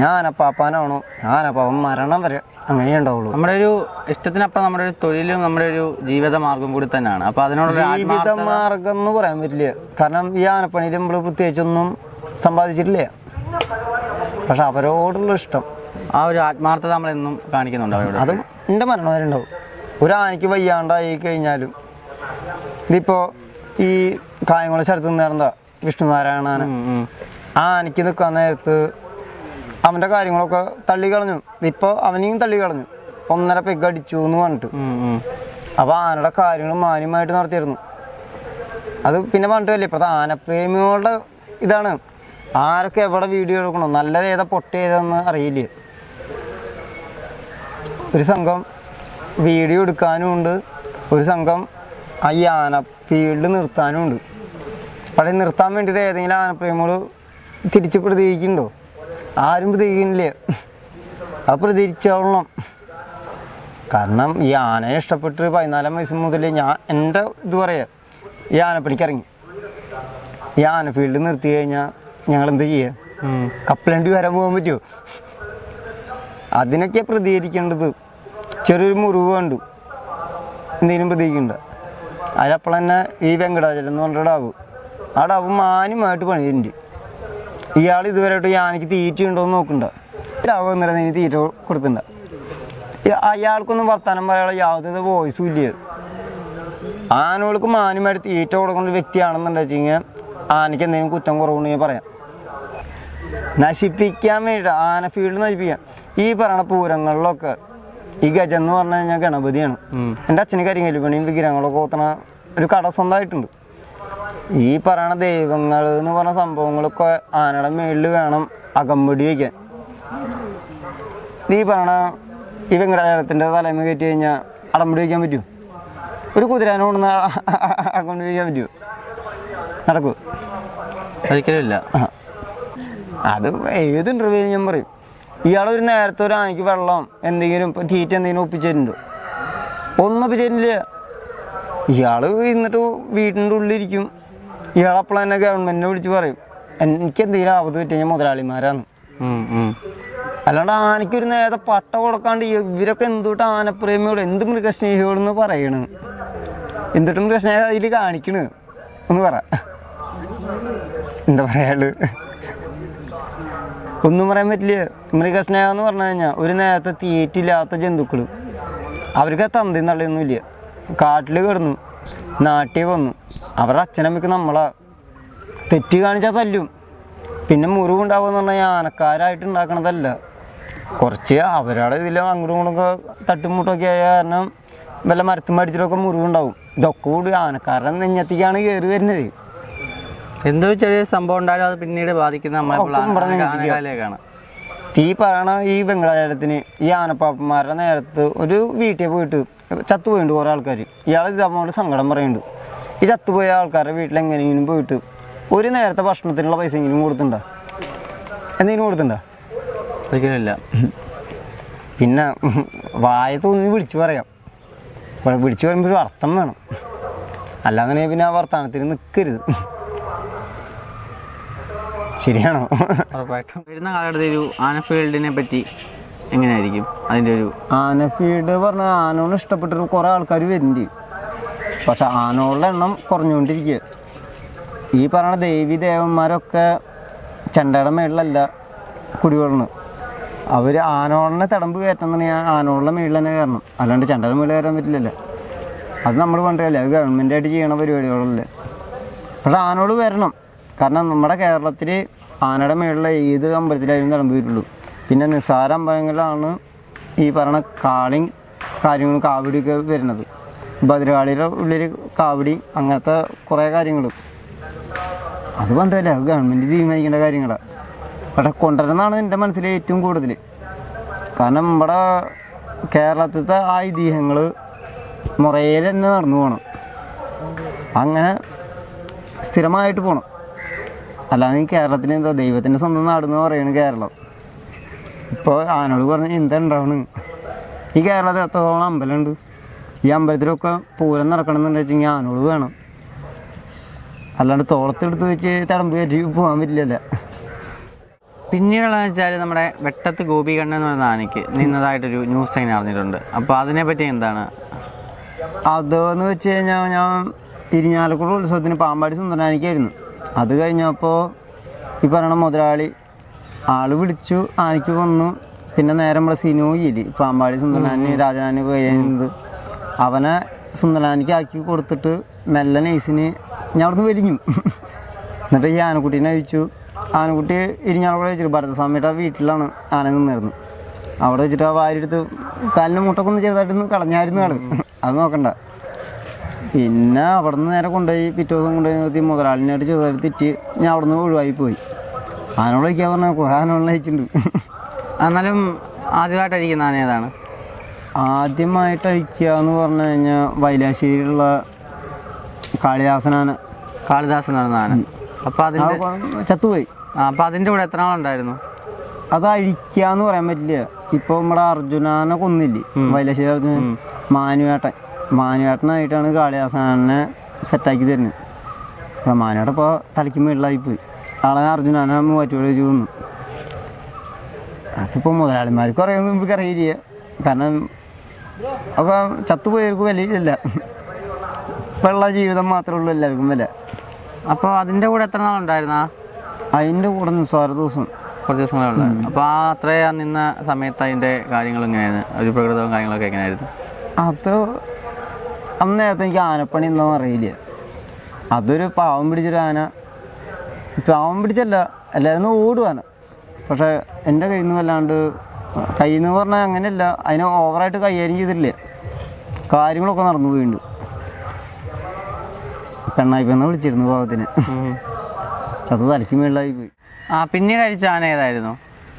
ഞാൻ ആനപ്പാപ്പാനാണോ ഞാൻ ആനപ്പാപ്പൻ മരണം വരെ അങ്ങനെ ഉണ്ടാവുള്ളൂ നമ്മുടെ ഒരു ഇഷ്ടത്തിനപ്പുറം നമ്മുടെ ഒരു തൊഴിലും നമ്മുടെ ഒരു ജീവിത മാർഗം കൂടി തന്നെയാണ് അപ്പൊ അതിനോടുള്ള ജീവിത ആത്മാർത്ഥത മാർഗം എന്ന് പറയാൻ പറ്റില്ല കാരണം ഈ ആനപ്പണിയിൽ നമ്മൾ പ്രത്യേകിച്ചൊന്നും സമ്പാദിച്ചിട്ടില്ല പക്ഷെ അവരോടുള്ള ഇഷ്ടം ആ ഒരു ആത്മാർത്ഥത നമ്മൾ എന്നും കാണിക്കുന്നുണ്ട് അവരോട് അതും എൻ്റെ മരണം വരെ ഉണ്ടാവും ഒരു ആനയ്ക്ക് വയ്യാണ്ടായി കഴിഞ്ഞാലും ഇതിപ്പോൾ ഈ കായംകുളം സ്ഥലത്ത് നിന്നിരുന്ന വിഷ്ണുനാരായണ ആന ഉം, ഉം. ആ ആനയ്ക്ക് നിൽക്കാൻ നേരത്ത് അവൻ്റെ കാര്യങ്ങളൊക്കെ തള്ളിക്കളഞ്ഞു ഇപ്പോൾ അവനെയും തള്ളിക്കളഞ്ഞു ഒന്നര പെഗ് അടിച്ചു എന്ന് പറഞ്ഞിട്ട് ഉം, ഉം. അപ്പോൾ ആനയുടെ കാര്യങ്ങൾ മാന്യമായിട്ട് നടത്തിയിരുന്നു അത് പിന്നെ പറഞ്ഞിട്ടില്ലേ ഇപ്പോഴത്തെ ആനപ്രേമികളുടെ ഇതാണ് ആരൊക്കെ എവിടെ വീഡിയോ എടുക്കണം നല്ലത് ഏതാ പൊട്ടി ഏതാന്ന് അറിയില്ല ഒരു സംഘം വീഡിയോ എടുക്കാനും ഉണ്ട് ഒരു സംഘം ആ ഈ ആന ഫീൽഡ് നിർത്താനും ഉണ്ട് പക്ഷേ നിർത്താൻ വേണ്ടിയിട്ട് ഏതെങ്കിലും ആനപ്രേമികൾ തിരിച്ച് പ്രതികരിക്കുന്നുണ്ടോ ആരും പ്രതികരിക്കുന്നില്ല അത് പ്രതികരിച്ചോളണം കാരണം ഈ ആനയെ ഇഷ്ടപ്പെട്ട് പതിനാലാം വയസ്സ് മുതൽ ഞാൻ എൻ്റെ ഇത് പറയാ ഈ ആനപ്പണിക്ക് ഇറങ്ങി ഈ ആന ഫീൽഡ് നിർത്തി കഴിഞ്ഞാൽ ഞങ്ങൾ എന്ത് ചെയ്യുക ഉം. കപ്പലണ്ടി വരാൻ പോകാൻ പറ്റുമോ അതിനൊക്കെ പ്രതികരിക്കേണ്ടത് ചെറിയൊരു മുറിവ് കണ്ടു എന്തെങ്കിലും പ്രതികരിക്കണ്ട അതിലപ്പോൾ തന്നെ ഈ വെങ്കടാചലം എന്ന് പറഞ്ഞ ഡാവ് ആ ഡാവ് മാന്യമായിട്ട് പണിയുന്നുണ്ട് ഇയാൾ ഇതുവരെയായിട്ട് ഈ ആനയ്ക്ക് തീറ്റ ഉണ്ടോ എന്ന് നോക്കണ്ട ഡാവ് എന്നിട്ട് നീ തീറ്റ കൊടുത്തിട്ടുണ്ട ഈ- അയാൾക്കൊന്നും വർത്തമാനം പറയാനുള്ള യാതൊരു വോയിസും ഇല്ല ആനകൾക്ക് മാന്യമായിട്ട് തീറ്റ കൊടുക്കുന്ന ഒരു വ്യക്തിയാണെന്നുണ്ടെന്ന് വെച്ച് കഴിഞ്ഞാൽ ആനയ്ക്ക് എന്തെങ്കിലും കുറ്റം കുറവുണ്ടെങ്കിൽ പറയാം നശിപ്പിക്കാൻ വേണ്ടിയിട്ട് ആന ഫീൽഡ് നശിപ്പിക്കാൻ ഈ പറയണ പൂരങ്ങളിലൊക്കെ ഈ ഗജം എന്ന് പറഞ്ഞു കഴിഞ്ഞാൽ ഗണപതിയാണ് ഉം. എൻ്റെ അച്ഛന് കരിങ്കല്ലുപണിയും വിഗ്രഹങ്ങളൊക്കെ ഓത്തണ ഒരു കട സ്വന്തമായിട്ടുണ്ട് ഈ പറയണ ദൈവങ്ങൾ എന്ന് പറഞ്ഞ സംഭവങ്ങളൊക്കെ ആനയുടെ മേളിൽ വേണം അകമ്പടി വയ്ക്കാൻ നീ പറയണ ഈ വെങ്കടാചലത്തിൻ്റെ തലമ കയറ്റി കഴിഞ്ഞാൽ അടമ്പടി വയ്ക്കാൻ പറ്റുമോ ഒരു കുതിരാനെ കൊണ്ടുവന്ന് അകമ്പടി വയ്ക്കാൻ പറ്റുമോ നടക്കുമോ ഒരിക്കലും ഇല്ല ആ. അത് ഏത് ഇന്റർവ്യൂ ഞാൻ പറയും ഇയാൾ ഒരു നേരത്തെ ഒരു ആനയ്ക്ക് വെള്ളം എന്തെങ്കിലും ഇപ്പം തീറ്റ എന്തെങ്കിലും ഒപ്പിച്ചിട്ടുണ്ടോ ഒന്നും ഒപ്പിച്ചിട്ടില്ല ഇയാൾ ഇരുന്നിട്ട് വീട്ടിൻ്റെ ഉള്ളിലിരിക്കും ഇയാൾ അപ്പോൾ തന്നെ ഗവൺമെൻറ്റിനെ വിളിച്ച് പറയും എനിക്ക് എന്തെങ്കിലും ആപത്ത് പറ്റി കഴിഞ്ഞാൽ മുതലാളിമാരാന്ന് ഉം, ഉം. അല്ലാണ്ട് ആനയ്ക്ക് ഒരു നേരത്തെ പട്ട കൊടുക്കാണ്ട് ഇവരൊക്കെ എന്തുട്ട് ആനപ്രേമികൾ എന്ത് മൃഗസ്നേഹികളെന്ന് പറയണ് എന്തിട്ട് മൃഗസ്നേഹം അതിൽ കാണിക്കണ് ഒന്ന് പറ എന്താ പറയാള് ഒന്നും പറയാൻ പറ്റില്ല മൃഗസ്നേഹം എന്ന് പറഞ്ഞു കഴിഞ്ഞാൽ ഒരു നേരത്തെ തീറ്റില്ലാത്ത ജന്തുക്കൾ അവർക്ക് തന്തയും തള്ളിയൊന്നുമില്ല കാട്ടിൽ കിടന്നു നാട്ടിൽ വന്നു അവരുടെ അച്ഛനമ്മയ്ക്ക് നമ്മളാ തെറ്റ് കാണിച്ചാൽ തല്ലും പിന്നെ മുറിവുണ്ടാവുക എന്ന് പറഞ്ഞാൽ ആനക്കാരായിട്ട് ഉണ്ടാക്കണതല്ല കുറച്ച് അവരുടെ ഇതിൽ അങ്ങോട്ടും ഇങ്ങോട്ടൊക്കെ തട്ടുമുട്ടൊക്കെ ആയ കാരണം വല്ല മരത്തും അടിച്ചിട്ടൊക്കെ മുറിവുണ്ടാവും ഇതൊക്കെ കൂടി ആനക്കാരുടെ നെഞ്ഞത്തിക്കാണ് കയറി വരുന്നത് എന്തോ ചെറിയ സംഭവം ഉണ്ടായാലും അത് പിന്നീട് ബാധിക്കുന്ന ഒക്കെ ഇവിടെ നിന്ന് എത്തിക്കുക. ആനകാലിലേക്കാണ് ഈ പറയണ ഈ ബംഗ്ലാദേശത്തിന് ഈ ആനപ്പാപ്പന്മാരുടെ നേരത്ത് ഒരു വീട്ടിൽ പോയിട്ട് ചത്തുപോയിട്ടുണ്ട് കുറേ ആൾക്കാർ ഇയാൾ ഇതമ്മോട് സങ്കടം പറയുന്നുണ്ട് ഈ ചത്തുപോയ ആൾക്കാരുടെ വീട്ടിൽ എങ്ങനെയെങ്കിലും പോയിട്ട് ഒരു നേരത്തെ ഭക്ഷണത്തിനുള്ള പൈസ എങ്കിലും കൊടുത്തിട്ടുണ്ടോ എന്തെങ്കിലും കൊടുത്തിട്ടുണ്ടോ ഒരിക്കലും ഇല്ല പിന്നെ വായ തോന്നി വിളിച്ചു പറയാം അപ്പോൾ വിളിച്ചു പറയുമ്പോൾ ഒരു അർത്ഥം വേണം അല്ലാന്നുണ്ടെങ്കിൽ പിന്നെ ആ വർത്തമാനത്തിന് നിൽക്കരുത് ശരിയാണോ ഉറപ്പായിട്ടും വരുന്ന കാലഘട്ടത്തിൽ ഒരു ആന ഫീൽഡിനെ പറ്റി എങ്ങനെയായിരിക്കും അതിൻ്റെ ഒരു ആന ഫീൽഡ് പറഞ്ഞാൽ ആനോട് ഇഷ്ടപ്പെട്ടിട്ട് കുറേ ആൾക്കാർ വരുന്നുണ്ട് പക്ഷെ ആനകളുടെ എണ്ണം കുറഞ്ഞുകൊണ്ടിരിക്കുക ഈ പറയുന്ന ദേവി ദേവന്മാരൊക്കെ ചെണ്ടയുടെ മേളിലല്ല കുടികൊള്ളുന്നത് അവർ ആനോളിനെ തടമ്പ് കയറ്റുന്നുണ്ടെങ്കിൽ ആനോളുടെ മേളിൽ തന്നെ കയറണം അല്ലാണ്ട് ചെണ്ടയുടെ മേളിൽ കയറാൻ പറ്റില്ലല്ലോ അത് നമ്മൾ കൊണ്ടുവരില്ല അത് ഗവൺമെൻറ്റായിട്ട് ചെയ്യണ പരിപാടികളല്ലേ പക്ഷെ ആനോട് വരണം കാരണം നമ്മുടെ കേരളത്തിൽ ആനയുടെ മേളിൽ ഏത് അമ്പലത്തിലായാലും തടമ്പ് വരുള്ളൂ പിന്നെ നിസ്സാര അമ്പലങ്ങളിലാണ് ഈ പറയണ കാളിയും കാര്യങ്ങളും കാവടിയൊക്കെ വരുന്നത് ഭദ്രകാളിയുടെ ഉള്ളിൽ കാവടി അങ്ങനത്തെ കുറേ കാര്യങ്ങൾ അത് പണ്ടല്ലേ അത് ഗവൺമെൻറ് തീരുമാനിക്കേണ്ട കാര്യങ്ങളാണ് പക്ഷെ കൊണ്ടുവരുന്നതാണ് എൻ്റെ മനസ്സിൽ ഏറ്റവും കൂടുതൽ കാരണം നമ്മുടെ കേരളത്തിലത്തെ ആ ഐതിഹ്യങ്ങൾ മുറയിൽ തന്നെ നടന്നു പോകണം അങ്ങനെ സ്ഥിരമായിട്ട് പോകണം അല്ലാതെ ഈ കേരളത്തിന് എന്താ ദൈവത്തിൻ്റെ സ്വന്തം നാടെന്ന് പറയുന്നത് കേരളം ഇപ്പോൾ ആനോട് പറഞ്ഞ എന്താ ഉണ്ടാവണ് ഈ കേരളത്തിൽ എത്രത്തോളം അമ്പലമുണ്ട് ഈ അമ്പലത്തിലൊക്കെ പൂരം നടക്കണമെന്നുണ്ടെന്ന് വെച്ചെങ്കിൽ ആനോട് വേണം അല്ലാണ്ട് തോളത്തെടുത്ത് വെച്ച് തടമ്പ് കയറ്റി പോകാൻ പറ്റില്ലല്ലോ പിന്നീടുള്ളതെന്ന് വെച്ചാൽ നമ്മുടെ വെട്ടത്ത് ഗോപികണ്ണൻ എന്ന് പറയുന്ന ആനയ്ക്ക് നിന്നതായിട്ടൊരു ന്യൂസ് അങ്ങനെ അറിഞ്ഞിട്ടുണ്ട് അപ്പോൾ അതിനെപ്പറ്റി എന്താണ് അതെന്ന് വെച്ച് കഴിഞ്ഞാൽ ഞാൻ ഇരിഞ്ഞാലക്കുട ഉത്സവത്തിന് പാമ്പാടി സുന്ദരാനിക്കായിരുന്നു അത് കഴിഞ്ഞപ്പോൾ ഈ പറയണ മുതലാളി ആള് വിളിച്ചു ആനയ്ക്ക് വന്നു പിന്നെ നേരെ നമ്മുടെ സിനോയില് പാമ്പാടി സുന്ദരാനി രാജനാനി കഴിയുന്നത് അവനെ സുന്ദരാനിക്ക് ആക്കി കൊടുത്തിട്ട് മെല്ലെ നൈസിന് ഞാൻ അവിടുന്ന് വലിഞ്ഞു എന്നിട്ട് ഈ ആനക്കുട്ടീനെ അയച്ചു ആനക്കുട്ടി ഇരിഞ്ഞാലക്കുട വെച്ചിട്ട് ഭരതസ്വാമിയുടെ വീട്ടിലാണ് ആന നിന്നിരുന്നത് അവിടെ വെച്ചിട്ട് ആ വാരിയെടുത്ത് കാലിൻ്റെ മുട്ടൊക്കെ ഒന്ന് ചെറുതായിട്ടൊന്ന് കളഞ്ഞായിരുന്നു ആള് അത് നോക്കണ്ട പിന്നെ അവിടെ നിന്ന് നേരെ കൊണ്ടുപോയി പിറ്റേ ദിവസം കൊണ്ടുപോയി നിർത്തി മുതലാളിനായിട്ട് ചെറുതായിട്ട് തെറ്റി ഞാൻ അവിടെ നിന്ന് ഒഴിവായി പോയി ആനോട് വയ്ക്കാൻ പറഞ്ഞാൽ കുറേ ആനോളെ അയച്ചിട്ടുണ്ട് എന്നാലും ആദ്യമായിട്ട് അടിക്കുന്ന ആന ഏതാണ് ആദ്യമായിട്ട് അഴിക്കുക എന്ന് പറഞ്ഞു കഴിഞ്ഞാൽ വൈലാശ്ശേരിയിലുള്ള കാളിദാസനാണ് കാളിദാസ് എന്ന് പറയുന്ന ആന അപ്പോൾ അത് അതിൻ്റെ കൊ- ചത്തുപോയി അപ്പോൾ അതിൻ്റെ കൂടെ എത്ര നാളുണ്ടായിരുന്നു അത് അഴിക്കുക എന്ന് പറയാൻ പറ്റില്ല ഇപ്പോൾ നമ്മുടെ അർജുനാനെ കൊന്നില്ലേ വൈലാശ്ശേരി അർജുനൻ മാനുവേട്ടൻ മാനുവേട്ടനായിട്ടാണ് കാളിദാസനെ സെറ്റാക്കി തരുന്നത് അപ്പോൾ മാനുവേട്ടൻ ഇപ്പോൾ തലയ്ക്ക് മുകളിലായി പോയി ആളെ അർജുനാനെ മൂവാറ്റുപുഴ വെച്ച് കൊന്നു അതിപ്പോൾ മുതലാളിമാർക്ക് അറിയാമെന്ന് നമുക്ക് അറിയില്ല കാരണം ഒക്കെ ചത്തുപോയവർക്ക് വിലയില്ല ഇപ്പം ഉള്ള ജീവിതം മാത്രമേ ഉള്ളൂ എല്ലാവർക്കും വില അപ്പോൾ അതിൻ്റെ കൂടെ എത്ര നാളുണ്ടായിരുന്നു ആ അതിൻ്റെ കൂടെ നിസ്സാര ദിവസം കുറച്ച് ദിവസങ്ങളുണ്ടായിരുന്നു അപ്പോൾ ആ അത്രയും നിന്ന സമയത്ത് അതിൻ്റെ കാര്യങ്ങൾ എങ്ങനെയായിരുന്നു ഒരു പ്രകൃതവും കാര്യങ്ങളൊക്കെ എങ്ങനെയായിരുന്നു അത് അന്ന് നേരത്തെ എനിക്ക് ആനപ്പണി എന്താണെന്ന് അറിയില്ല അതൊരു പാവം പിടിച്ചൊരു ആന പാവം പിടിച്ചല്ല എല്ലാവരും ഓടും ആന പക്ഷേ എൻ്റെ കയ്യിൽ നിന്ന് വല്ലാണ്ട് കയ്യിൽ നിന്ന് പറഞ്ഞാൽ അങ്ങനെയല്ല അതിനെ ഓവറായിട്ട് കൈകാര്യം ചെയ്തിട്ടില്ല കാര്യങ്ങളൊക്കെ നടന്നു പോയിട്ടുണ്ട് പെണ്ണായിപ്പെന്ന് വിളിച്ചിരുന്നു പാവത്തിന് ഉം. ചത്ത തലയ്ക്ക് മേളിലായി പോയി ആ പിന്നീട് അടിച്ച ആന ഏതായിരുന്നു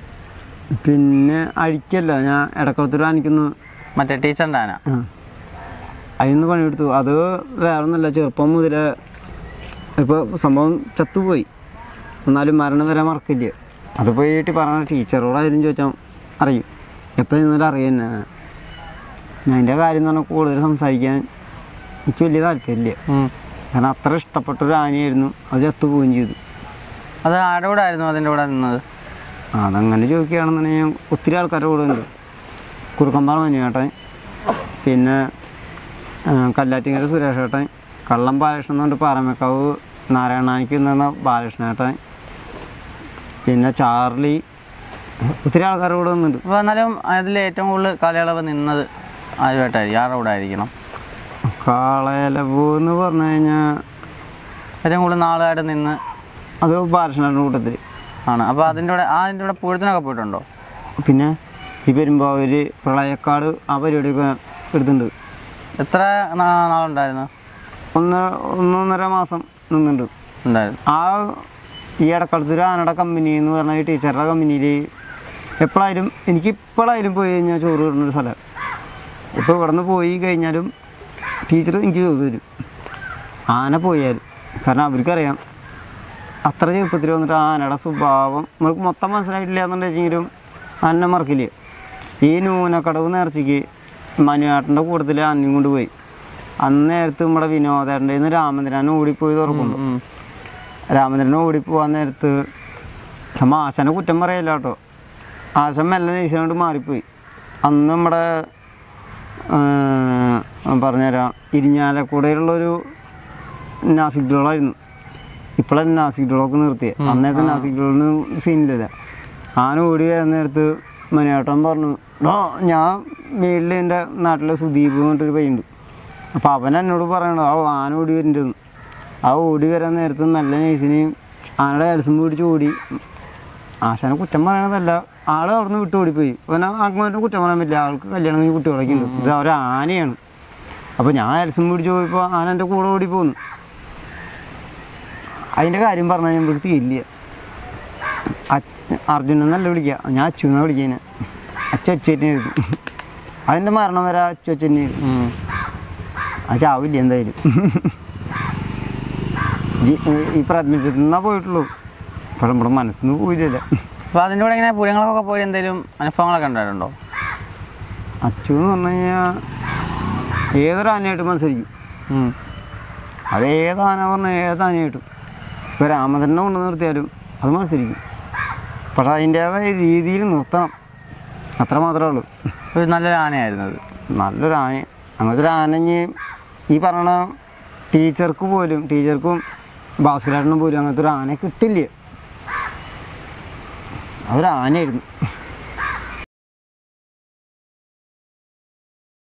പിന്നെ അഴിക്കല്ല ഞാൻ ഇടക്കുളത്തൊരു ആനയ്ക്കൊന്ന് മറ്റേ ടീച്ചറിൻ്റെ ആന ആ. അതിന്ന് പണിയെടുത്തു അത് വേറെ ഒന്നുമല്ല ചെറുപ്പം മുതൽ ഇപ്പോൾ സംഭവം ചത്തുപോയി എന്നാലും മരണം വരെ മറക്കില്ല അത് പോയിട്ട് പറഞ്ഞ ടീച്ചറോടായാലും ചോദിച്ചാൽ അറിയും എപ്പോഴും നിന്നാലും അറിയാം തന്നെ ഞാൻ എൻ്റെ കാര്യം എന്ന് പറഞ്ഞാൽ കൂടുതൽ സംസാരിക്കാൻ എനിക്ക് വലിയ താല്പര്യമില്ല ഉം. കാരണം അത്ര ഇഷ്ടപ്പെട്ടൊരു ആനയായിരുന്നു അത് ചത്തുപോവുകയും ചെയ്തു അത് ആരുടെ കൂടെ ആയിരുന്നു അതിൻ്റെ കൂടെ നിന്നത് അതങ്ങനെ ചോദിക്കുകയാണെന്നുണ്ടെങ്കിൽ ഞാൻ ഒത്തിരി ആൾക്കാരുടെ കൂടെ ഉണ്ട് കുറുക്കമ്പാറ മഞ്ഞേട്ടൻ പിന്നെ ആ, കല്ലാറ്റിങ്ങര സുരേഷ് ഏട്ടൻ കള്ളം ബാലകൃഷ്ണൻ എന്ന് പറഞ്ഞിട്ട് പാറമേക്കാവ് നാരായണാനിക്ക് നിന്ന ബാലകൃഷ്ണേട്ടൻ പിന്നെ ചാർലി ഒത്തിരി ആൾക്കാരുടെ കൂടെ നിന്നുണ്ട് അപ്പോൾ എന്നാലും അതിൽ ഏറ്റവും കൂടുതൽ കാലയളവ് നിന്നത് ആരുമായിട്ടായിരിക്കും ആരുടെ കൂടെ ആയിരിക്കണം കാളയലവ് എന്ന് പറഞ്ഞു കഴിഞ്ഞാൽ ഏറ്റവും കൂടുതൽ നാളുമായിട്ട് നിന്ന് അത് ബാലകൃഷ്ണേട്ടൻ്റെ കൂട്ടത്തിൽ ആണ് അപ്പോൾ അതിൻ്റെ കൂടെ ആ അതിൻ്റെ കൂടെ പൂരത്തിനൊക്കെ പോയിട്ടുണ്ടോ പിന്നെ ഈ പെരുമ്പാവൂർ പ്രളയക്കാട് ആ പരിപാടിയൊക്കെ എടുത്തിട്ടുണ്ട് എത്ര നാ- നാളുണ്ടായിരുന്നു ഒന്ന് ഒന്നൊന്നര മാസം നിന്നുണ്ട് ഉണ്ടായിരുന്നു ആ ഈ ഇടക്കളത്തൊരു ആനയുടെ കമ്പനി എന്ന് പറഞ്ഞ ഈ ടീച്ചറുടെ കമ്പനിയിൽ എപ്പോഴായാലും എനിക്ക് ഇപ്പോഴായാലും പോയി കഴിഞ്ഞാൽ ചോറ് കിട്ടുന്നൊരു സ്ഥലം ഇപ്പോൾ ഇവിടെ നിന്ന് പോയി കഴിഞ്ഞാലും ടീച്ചർ എനിക്ക് ചോറ് തരും ആന പോയാലും കാരണം അവർക്കറിയാം അത്ര ചെറുപ്പത്തിൽ വന്നിട്ട് ആ ആനയുടെ സ്വഭാവം നമുക്ക് മൊത്തം മനസ്സിലായിട്ടില്ല എന്നുണ്ടെങ്കിലും ആനെ മറക്കില്ല ഈ ന്യൂനക്കടവ് നേർച്ചയ്ക്ക് മനുവേട്ടൻ്റെ കൂട്ടത്തിൽ ആനയും കൊണ്ട് പോയി അന്ന് നേരത്ത് നമ്മുടെ വിനോദേട്ടൻ്റെ നിന്ന് രാമചന്ദ്രൻ ഓടിപ്പോയി തുറക്കുന്നു ഉം. രാമചന്ദ്രൻ ഓടിപ്പോവാൻ നേരത്ത് നമ്മ ആശാനെ കുറ്റം പറയല്ല കേട്ടോ ആശാൻ മെല്ലെ നൈസിനോട് മാറിപ്പോയി അന്ന് നമ്മുടെ ആ, പറഞ്ഞുതരാം ഇരിഞ്ഞാലക്കൂടെയുള്ളൊരു നാസിക് ഡോളായിരുന്നു ഇപ്പോഴല്ല നാസിക് ഡോളൊക്കെ നിർത്തിയത് അന്നേരത്തെ നാസിക് ഡോളിന് സീനില്ലല്ല ആന ഓടി വരുന്ന നേരത്ത് മനിയാട്ടൻ പറഞ്ഞു ഡോ ഞാൻ മേളിൽ എൻ്റെ നാട്ടിലെ സുദീപ് എന്ന് പറഞ്ഞിട്ടൊരു പയ്യുണ്ട് അപ്പോൾ അവൻ എന്നോട് പറയണു ആ ആന ഓടി വരുന്നുണ്ടെന്ന് ആ ഓടി വരാൻ നേരത്ത് നല്ല നൈസിനെയും ആനയുടെ കലസം പിടിച്ച് ഓടി ആശാനെ കുറ്റം പറയണതല്ല ആള് അവിടെ നിന്ന് വിട്ട് ഓടിപ്പോയി അവനെ അങ്ങനെ കുറ്റം പറയാൻ പറ്റില്ല ആൾക്ക് കല്യാണം കഴിഞ്ഞ് കുട്ടികളൊക്കെ ഉണ്ട് ഇത് ഒരു ആനയാണ് അപ്പോൾ ഞാൻ കലസം പിടിച്ച് പോയപ്പോൾ ആന എൻ്റെ കൂടെ ഓടി പോന്നു അതിൻ്റെ കാര്യം പറഞ്ഞാൽ നമുക്ക് തീരില്ല അർജുനൻ എന്നല്ല വിളിക്കുക ഞാൻ അച്ചു എന്നാണ് വിളിക്കുക അച്ചു അച്ചുവെറ്റിനായിരുന്നു അതിൻ്റെ മരണം വരെ അച്ചു അച്ചുവെറ്റിനായിരുന്നു ഉം. ആ ചാവില്ല എന്തായാലും ജി- ഈ പ്രജ്ഞത്തിൽ നിന്നാ പോയിട്ടുള്ളൂ പക്ഷെ നമ്മുടെ മനസ്സിന്ന് പോയില്ലല്ലോ അപ്പോൾ അതിൻ്റെ കൂടെ ഇങ്ങനെ പൂരങ്ങളൊക്കെ പോയി എന്തെങ്കിലും അനുഭവങ്ങളൊക്കെ ഉണ്ടായിട്ടുണ്ടോ അച്ചു എന്ന് പറഞ്ഞു കഴിഞ്ഞാൽ ഏതൊരു ആനയായിട്ടും മത്സരിക്കും ഉം. അത് ഏത് ആന പറഞ്ഞാൽ ഏത് ആനയായിട്ടും ഇപ്പോൾ രാമചന്ദ്രനെ കൊണ്ട് നിർത്തിയാലും അത് മത്സരിക്കും പക്ഷെ അതിൻ്റേതായ രീതിയിൽ നിർത്തണം അത്ര മാത്രമേ ഉള്ളൂ ഒരു നല്ലൊരു ആനയായിരുന്നു അത് നല്ലൊരു ആന അങ്ങനത്തെ ഒരു ആനഞ്ഞ് ഈ പറയണ ടീച്ചർക്ക് പോലും ടീച്ചർക്കും ഭാസ്കരേട്ടനും പോലും അങ്ങനത്തെ ഒരു ആന കിട്ടില്ല അതൊരു ആനയായിരുന്നു